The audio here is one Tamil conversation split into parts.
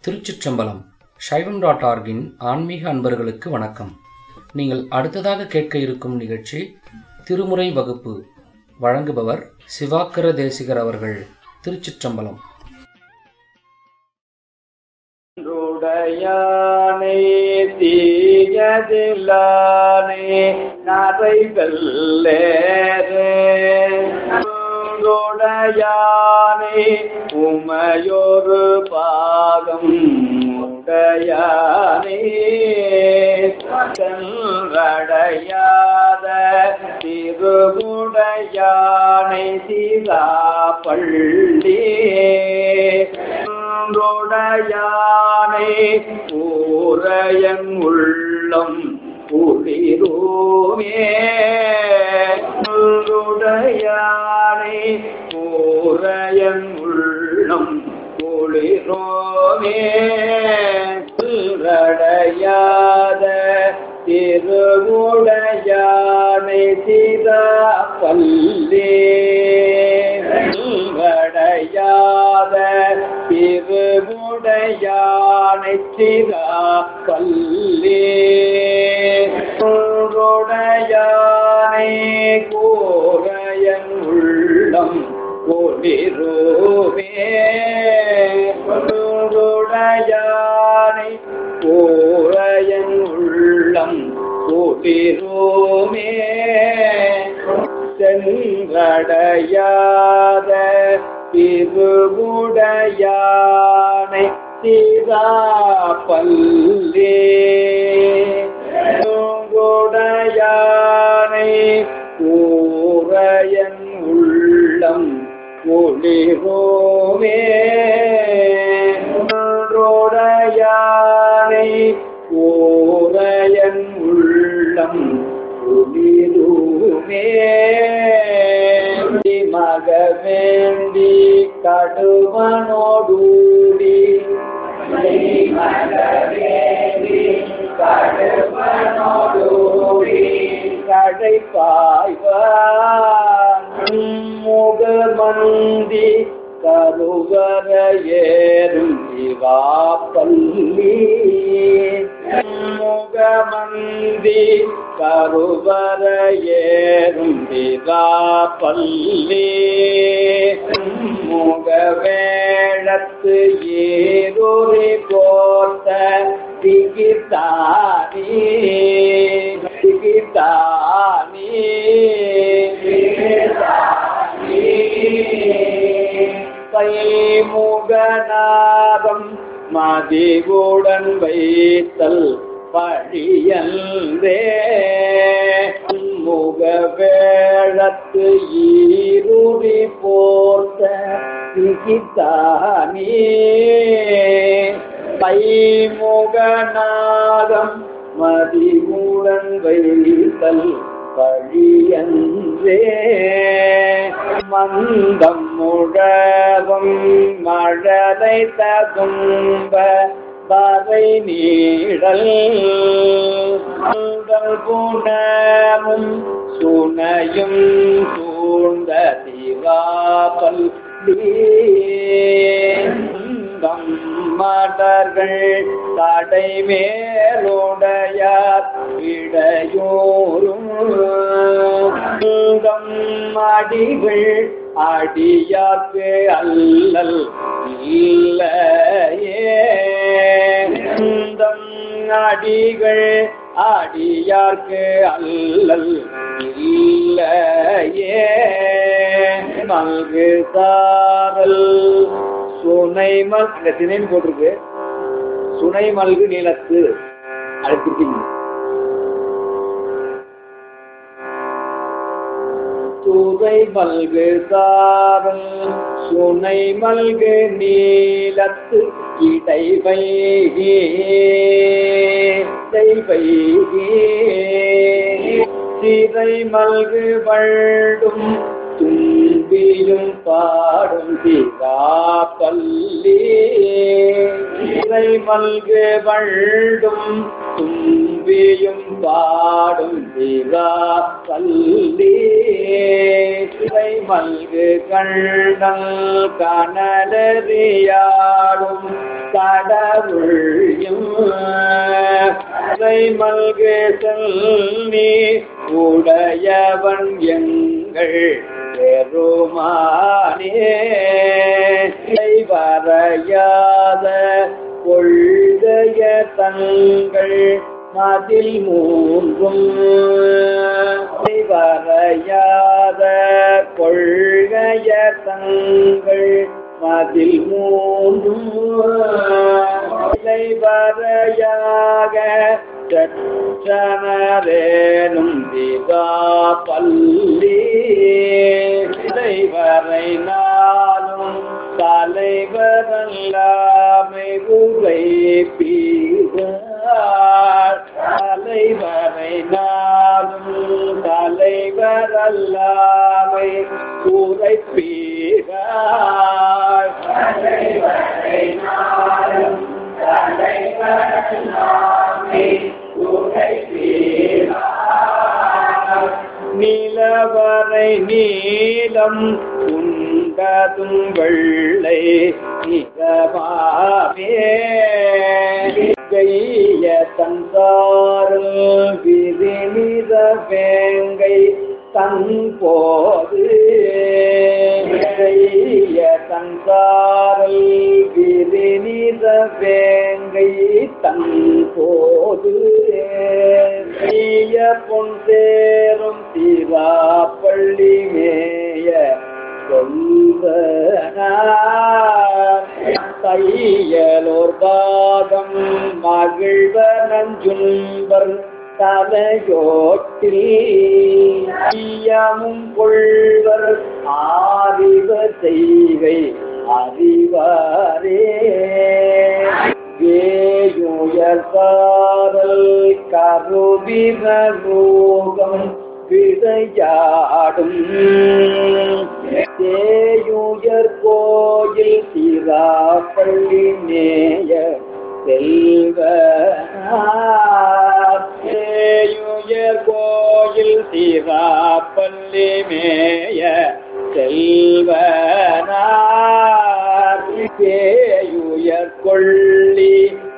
திருச்சிற்றம்பலம் சைவம் டாட் ஆர்கின் ஆன்மீக அன்பர்களுக்கு வணக்கம் நீங்கள் அடுத்ததாக கேட்க இருக்கும் நிகழ்ச்சி திருமுறை வகுப்பு வழங்குபவர் சிவாக்கர தேசிகர் அவர்கள் திருச்சிற்றம்பலம் உடையானே தீயதில்லானே நரை வெல்லேரே உடையானே உமையொரு பாகம் உடையானே கல்வடையாத திருவுடையானை சீதா பள்ளி உடையானே ஊரையன் உள்ளம் குளிரூமே உடையானே ஊரையன் உள்ளம் குளிரோமே அடையாத திருவுடையானை சிதா பல்லே அடையாத திருவுடையானை சிதா பல்லே உடையானை கூரையன் உள்ளம் ஒளிரோவே உடையானை கூரையன் உள்ளம் ஒளிரோமே சென்றடையாத திருவுடையானை சிதா பல்லே உடையானை கூரையன் உள்ளம் ஒளிரோமே உடையானை கூரையன் உள்ளம் ஒளிருமே மக வேண்டி கடுவனோடூடி கடை பாய்வான் முகமந்தி கருவர ஏறும் சிவாப்பள்ளி முகமந்தி கருவர ஏறும் சிவாப்பள்ளி முகவேளத்து ஏறொரு போர்த்த திகிதானி திகிதானி கைமுகநாதம் மதிவுடன் வைத்தல் பழியல்வே முகவேளத்து ஈருடி போர்த்த திகிதானி கைமுகநாதம் மதிவுடன் வைத்தல் பழியன்றே மந்தம் முழவும் மழலை தகும்ப பறை நீழல் குணமும் சுனையும் சூழ்ந்த திவாபல் மடர்கள் தடை மேலுடையார் இடையோரும் அடிகள் அடியார்க்கு அல்லல் இல்லையே அடிகள் அடியார்க்கு அல்லல் இல்லையே மல்கு சாரல் சுனை மல் இந்த திணைன்னு போட்டிருக்கு சுனை மல்கு நீளத்து அடுத்திருக்கீங்க துவை மல்கு சாரல் சுனை மல்கு நீளத்து இடை வைகே வைகே சிறை மல்கு வள்டும் தும்பியும் பாடும் பள்ளி இறை மல்கு வள்டும் தும்பியும் பாடும் பள்ளி இறை மல்கு கண்ணல் கனலறியாடும் கடவுளரே இலை மல்கு செல்வி உடையவன் எங்கள் பெருமானே இலை வரையாத கொள்கைய தங்கள் மதில் மூன்றும் இலை வரையாத கொள்கைய தங்கள் மதில் மூன்றும் இலை வரையாக சற்றனரேனும் விதா பள்ளி இலைவரை நாளும் தலைவரல்லாமை உரை பீதார் தலைவரை நாளும் தலைவரல்லாமை உரை பீதார் தலைவரை நாளும் தலைவரல்லாமை உரை பீதார் நிலவரை நீலம் உண்டதும் வெள்ளை நிறமாவே கைய தந்தாருள் விதி நிற வேங்கை தன் போது கைய தந்தாருள் விதி நிற வேங்கை தன் போது ஈய பொன் சேரும் தீராப்பள்ளி மேய தையலோர் பாதம் மகிழ்வர் நஞ்சுன்பர் தலையோட்டில் ஈயமும் கொள்வர் ஆதிவர் செய்கை அறிவாரே வேயுயர் சாரல் கருவிரூகம் விதையாடும் தேயுயர் கோயில் திராப்பள்ளி நேய செல்வ தேயுயர் கோயில் திராப்பள்ளி மேய செல்வனார் பேயுயர் கொள்ளி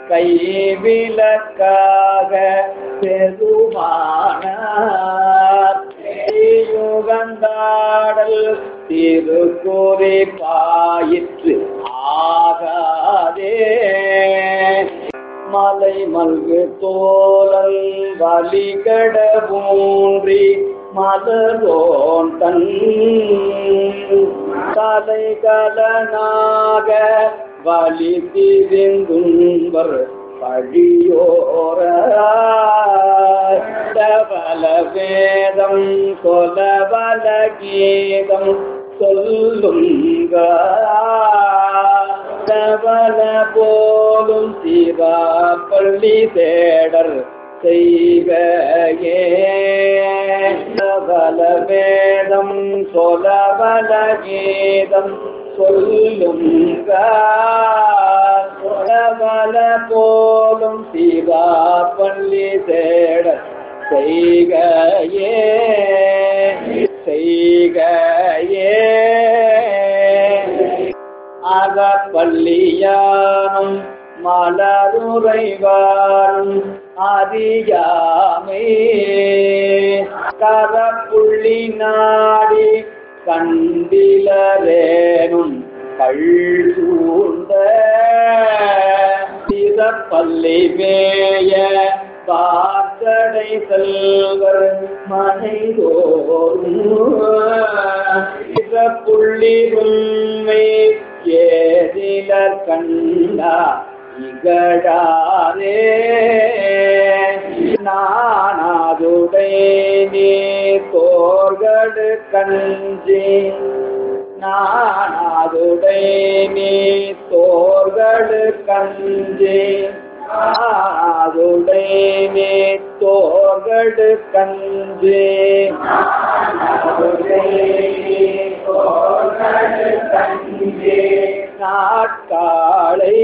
கைவிலக்காக பெருமானார் யுகந்தாடல் திருக்குறி பாயிற்று ஆகாதே மலை மல்கு தோலல் வலிகட ஊன்றி மதரோன் தன் தலைகலனாக வலி திரிந்துன்பர் பழியோர தவல வேதம் கொலவல கீதம் சொல்லுங்க தவல போலும் சிவா பள்ளி தேடர் செய்கையே சபல வேதம் சொலபல கீதம் சொல்லும் சொலபல போலும் சிவா பள்ளி தேட செய்கையே செய்கையே அகப்பள்ளியானும் மலருறைவாரும் அறியாமே கரப்புள்ளி நாடி கண்டிலரேனும் கள் சூழ்ந்த சிறப்பள்ளி மேய பார்த்தடை செல்வர் மனைதோறும் புள்ளி உண்மை ஏதிலர் கண்டா இகழாரே நானாதுடை நீ தோர்கடு கஞ்சி நானாதுடை நீ தோர்கடு கஞ்சி நானாதுடை நீ தோர்கடு கஞ்சி நானாதுடை நீ தோர்கடு கஞ்சி நாட்காளை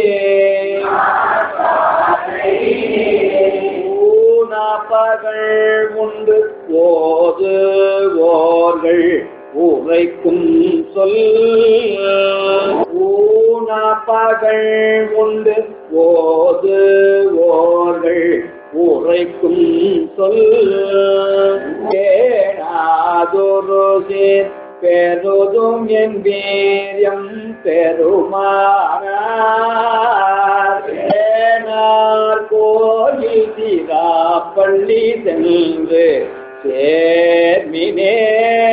ஊனப்பகள் உண்டு போது ஓர்கள் உரைக்கும் சொல் ஊனப்பகள் உண்டு போது ஓர்கள் உரைக்கும் சொல் கேடாதொரு சேர் பெருதும் என் வீரியம் பெருமானார் ஏனார் கோயில் திராப்பள்ளி சென்று சேர்மினே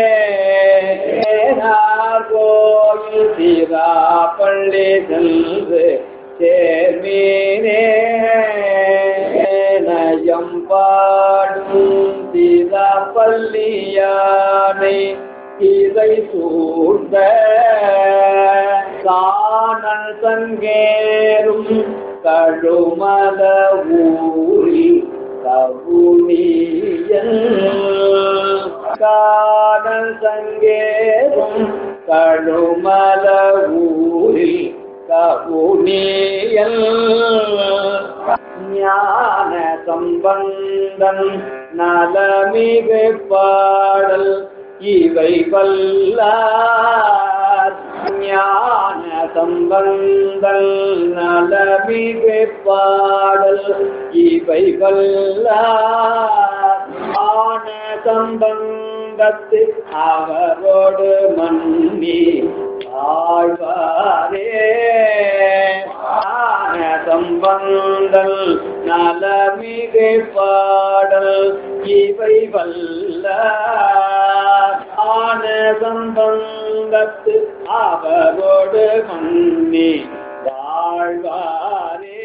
ஏனார் கோயில் திராப்பள்ளி சென்று சேர்மீனே நயம் பாடும் திராப்பள்ளியானை இதை சூழ்ந்த காணல் தங்கேறும் கழுமல ஊரில் கவுனியன் காணல் தங்கேறும் கழுமல ஊரில் கவுனியல் ஞான சம்பந்தன் நலமிகு பாடல் இவை வல்ல ஞான சம்பந்தல் நலமிகு பாடல் இவை வல்ல ஆன சம்பந்தத்து அவரோடு மன்னி ஆழ்வாரே ஆன சம்பந்தல் நலமிகு பாடல் இவை வல்ல ஆன சம்பந்தத்து அவரோடு மன்னி வாழ்வாரே